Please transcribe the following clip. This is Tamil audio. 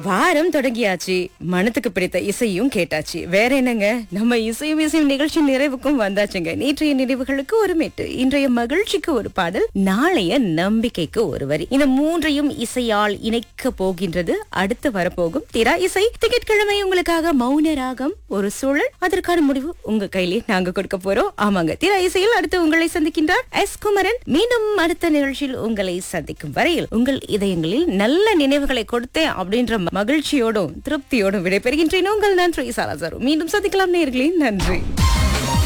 வாரம் தொடங்கியாச்சு மனத்துக்கு பிடித்த இசையும் கேட்டாச்சு வேற என்னங்க நம்ம இசையும் இசையும் நிகழ்ச்சி நிறைவுக்கும் வந்தாச்சுங்க நேற்றைய நினைவுகளுக்கு ஒரு மெட்டு இன்றைய மகிழ்ச்சிக்கு ஒரு பாடல் நாளைய நம்பிக்கைக்கு ஒரு வரி இந்த மூன்றையும் இசையால் இணைக்க போகின்றது அடுத்து வரப்போகும் திரா இசை திங்கட்கிழமை உங்களுக்காக மௌன ராகம் ஒரு சூழல் அதற்கான முடிவு உங்க கையிலே நாங்க கொடுக்க போறோம் ஆமாங்க திரா இசையில் அடுத்து உங்களை சந்திக்கின்றார் எஸ் குமரன் மீண்டும் அடுத்த நிகழ்ச்சியில் உங்களை சந்திக்கும் வரையில் உங்கள் இதயங்களில் நல்ல நினைவுகளை கொடுத்தேன் அப்படின்ற மகிழ்ச்சியோடும் திருப்தியோடும் விடைபெறுகின்றேன் உங்கள் நன்றி சாலாசாரு மீண்டும் சந்திக்கலாம் நேர்களே நன்றி